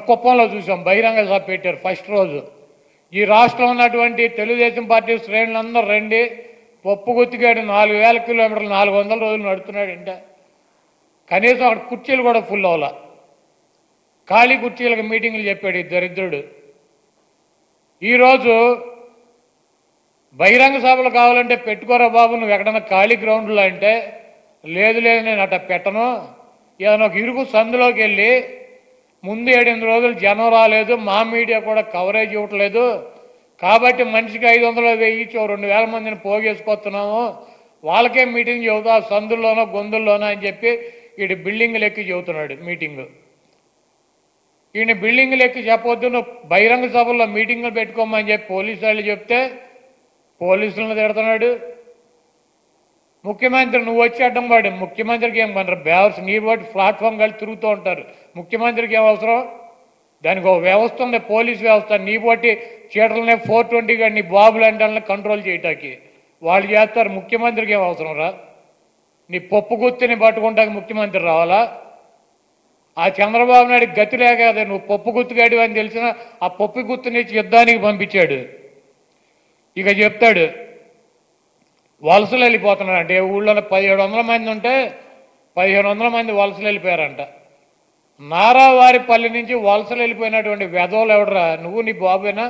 కుప్పంలో చూసాం బహిరంగ సభ పెట్టారు ఫస్ట్ రోజు ఈ రాష్ట్రంలో ఉన్నటువంటి తెలుగుదేశం పార్టీ శ్రేణులందరూ రండి పప్పు గుత్తిగాడు నాలుగు వేల కిలోమీటర్లు నాలుగు వందల రోజులు నడుతున్నాడు అంటే కనీసం అక్కడ కుర్చీలు కూడా ఫుల్ అవ్వాల ఖాళీ కుర్చీలకు మీటింగ్లు చెప్పాడు ఈ దరిద్రుడు ఈరోజు బహిరంగ సభలు కావాలంటే పెట్టుకోరా బాబు నువ్వు ఎక్కడన్నా ఖాళీ గ్రౌండ్లో అంటే లేదు లేదు నేను అట్ట పెట్టను ఏదైనా ఒక ఇరుకు సందులోకి వెళ్ళి ముందు ఏడెనిమిది రోజులు జనం రాలేదు మా మీడియా కూడా కవరేజ్ ఇవ్వట్లేదు కాబట్టి మనిషికి ఐదు వందలు వెయ్యి ఇచ్చి ఓ రెండు వేల మందిని పోగేసుకొస్తున్నాము వాళ్ళకే మీటింగ్ చెబుతా ఆ సందుల్లోనో గొంతుల్లోనో అని చెప్పి వీడి బిల్డింగ్లు ఎక్కి చెబుతున్నాడు మీటింగ్ ఈయన బిల్డింగ్లు ఎక్కి చెప్పొద్దు నువ్వు బహిరంగ సభల్లో మీటింగ్లు పెట్టుకోమని చెప్పి పోలీసు వాళ్ళు చెప్తే పోలీసులను తిడుతున్నాడు ముఖ్యమంత్రి నువ్వు వచ్చి అడ్డం పడి ముఖ్యమంత్రికి ఏం పని బేవర్స్ నీ బట్టి ప్లాట్ఫామ్ కలిసి తిరుగుతూ ఉంటారు ముఖ్యమంత్రికి ఏం అవసరం దానికి ఒక వ్యవస్థ ఉంది పోలీస్ వ్యవస్థ నీ బట్టి చీటలనే ఫోర్ ట్వంటీ గారు నీ బాబులు అంటే కంట్రోల్ చేయటానికి వాళ్ళు చేస్తారు ముఖ్యమంత్రికి ఏం అవసరం రా నీ పప్పు గుత్తిని పట్టుకుంటాక ముఖ్యమంత్రి రావాలా ఆ చంద్రబాబు నాయుడు గతి లేక కదా నువ్వు పప్పు గుర్తుగాడు అని తెలిసిన ఆ పప్పు గుర్తుని యుద్ధానికి పంపించాడు ఇక చెప్తాడు వలసలు వెళ్ళిపోతున్నాడు అంటే ఊళ్ళో పదిహేడు వందల మంది ఉంటే పదిహేను వందల మంది వలసలు వెళ్ళిపోయారంట నారావారిపల్లి నుంచి వలసలు వెళ్ళిపోయినటువంటి వెధవలు ఎవడరా నువ్వు నీ బాబేనా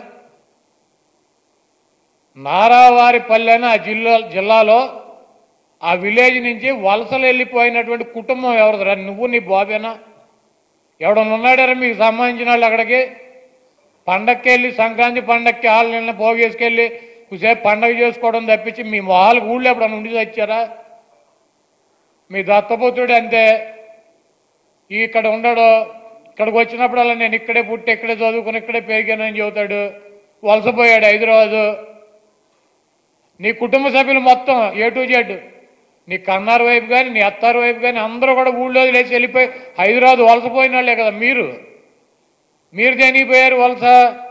నారావారిపల్లి అని ఆ జిల్లా జిల్లాలో ఆ విలేజ్ నుంచి వలసలు వెళ్ళిపోయినటువంటి కుటుంబం ఎవరిదిరా నువ్వు నీ బాబేనా ఎవడన్నా ఉన్నాడారా మీకు సంబంధించిన వాళ్ళు అక్కడికి పండక్కి వెళ్ళి సంక్రాంతి పండక్కి వాళ్ళు నిన్న పోగేసుకెళ్ళి కుసేపు పండగ చేసుకోవడం తప్పించి మీ మొహాలకు ఊళ్ళో ఎప్పుడన్నా ఉండి వచ్చారా మీ దత్తపుత్రుడు అంతే ఈ ఇక్కడ ఉండడు ఇక్కడికి వచ్చినప్పుడల్లా నేను ఇక్కడే పుట్టి ఇక్కడే చదువుకుని ఇక్కడే పెరిగాను అని చెబుతాడు వలసపోయాడు హైదరాబాదు నీ కుటుంబ సభ్యులు మొత్తం ఏ టు జెడ్ నీ కన్నారు వైపు కానీ నీ అత్తారు వైపు కానీ అందరూ కూడా ఊళ్ళో లేచి వెళ్ళిపోయి హైదరాబాద్ వలసపోయిన వాళ్ళే కదా మీరు మీరు దేనిపోయారు వలస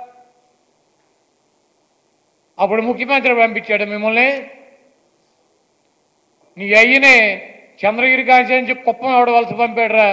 అప్పుడు ముఖ్యమంత్రి పంపించాడు మిమ్మల్ని నీ అయ్యనే చంద్రగిరి కాంచి కుప్పం ఎవడ వలస పంపాడురా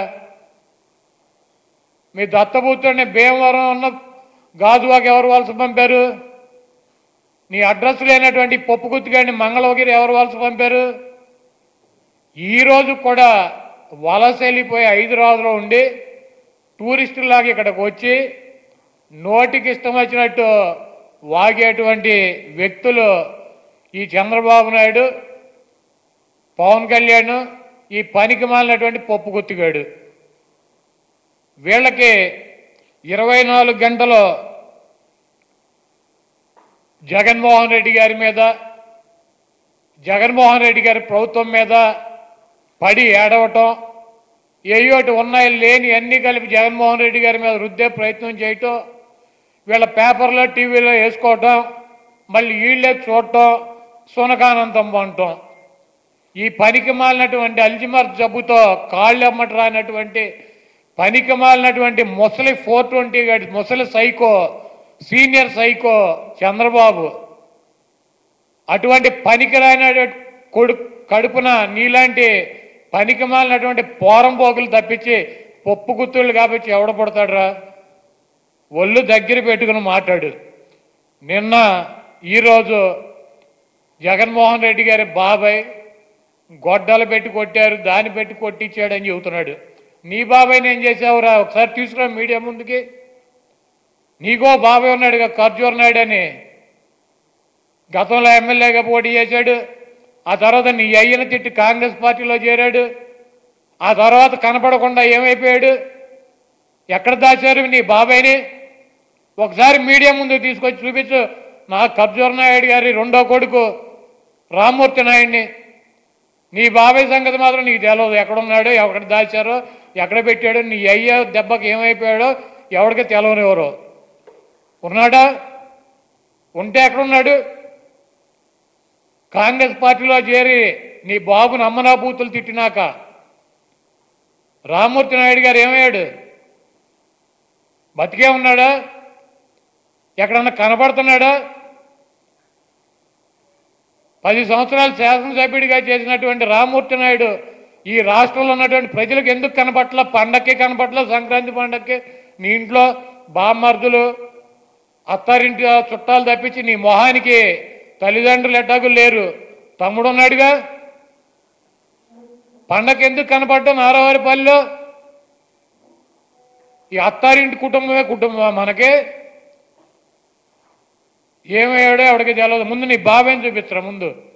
మీ దత్తపుత్రుడిని భీమవరం ఉన్న గాజువాకి ఎవరు వలస పంపారు నీ అడ్రస్ లేనటువంటి పప్పు గుత్తిగాడిని మంగళగిరి ఎవరు వలస పంపారు ఈ రోజు కూడా వలస వెళ్ళిపోయి హైదరాబాద్లో ఉండి టూరిస్టులాగా ఇక్కడికి వచ్చి నోటికి ఇష్టం వచ్చినట్టు వాగేటువంటి వ్యక్తులు ఈ చంద్రబాబు నాయుడు పవన్ కళ్యాణ్ ఈ పనికి మాలినటువంటి పప్పు గుత్తిగాడు వీళ్ళకి ఇరవై నాలుగు గంటలు జగన్మోహన్ రెడ్డి గారి మీద జగన్మోహన్ రెడ్డి గారి ప్రభుత్వం మీద పడి ఏడవటం ఏయోటి ఉన్నాయి లేని అన్ని కలిపి జగన్మోహన్ రెడ్డి గారి మీద రుద్దే ప్రయత్నం చేయటం వీళ్ళ పేపర్లో టీవీలో వేసుకోవటం మళ్ళీ వీళ్ళే చూడటం సునకానందం పొందటం ఈ పనికి మాలినటువంటి అల్జిమర్ జబ్బుతో కాళ్ళు అమ్మట రానటువంటి పనికి మాలినటువంటి ముసలి ఫోర్ ట్వంటీ గడి ముసలి సైకో సీనియర్ సైకో చంద్రబాబు అటువంటి పనికిరాని కొడు కడుపున నీలాంటి పనికి మాలినటువంటి పోరం పోకులు తప్పించి పప్పు గుత్తుళ్ళు కాబట్టి ఎవడ పడతాడురా ఒళ్ళు దగ్గర పెట్టుకుని మాట్లాడు నిన్న ఈరోజు జగన్మోహన్ రెడ్డి గారి బాబాయ్ గొడ్డలు పెట్టి కొట్టారు దాన్ని పెట్టి కొట్టించాడని చెబుతున్నాడు నీ బాబాయ్ని ఏం చేసావురా ఒకసారి తీసుకురా మీడియా ముందుకి నీకో బాబాయ్ ఉన్నాడుగా ఖర్జూర్ నాయుడు అని గతంలో ఎమ్మెల్యేగా పోటీ చేశాడు ఆ తర్వాత నీ అయ్యన తిట్టి కాంగ్రెస్ పార్టీలో చేరాడు ఆ తర్వాత కనపడకుండా ఏమైపోయాడు ఎక్కడ దాచారు నీ బాబాయ్ని ఒకసారి మీడియా ముందు తీసుకొచ్చి చూపించు నా ఖర్జూర్ నాయుడు గారి రెండో కొడుకు రామ్మూర్తి నాయుడిని నీ బాబాయ్ సంగతి మాత్రం నీకు తెలియదు ఎక్కడున్నాడో ఎక్కడ దాచారో ఎక్కడ పెట్టాడో నీ అయ్య దెబ్బకి ఏమైపోయాడో ఎవరికి తెలవనివ్వరు ఉన్నాడా ఉంటే ఎక్కడున్నాడు కాంగ్రెస్ పార్టీలో చేరి నీ బాబుని అమ్మనా బూతులు తిట్టినాక రామ్మూర్తి నాయుడు గారు ఏమయ్యాడు బతికే ఉన్నాడా ఎక్కడన్నా కనపడుతున్నాడా పది సంవత్సరాలు శాసనసభ్యుడిగా చేసినటువంటి రామ్మూర్తి నాయుడు ఈ రాష్ట్రంలో ఉన్నటువంటి ప్రజలకు ఎందుకు కనపట్ల పండక్కి కనపట్ల సంక్రాంతి పండక్కి నీ ఇంట్లో బామ్మర్దులు అత్తారింటి చుట్టాలు తప్పించి నీ మొహానికి తల్లిదండ్రులు ఎట్టాకు లేరు తమ్ముడు ఉన్నాడుగా పండగ ఎందుకు కనపడ్డా నారావారిపల్లిలో ఈ అత్తారింటి కుటుంబమే కుటుంబం మనకి ఏమయ్యాడో ఎవడికి తెలియదు ముందు నీ బాబేని చూపించరా ముందు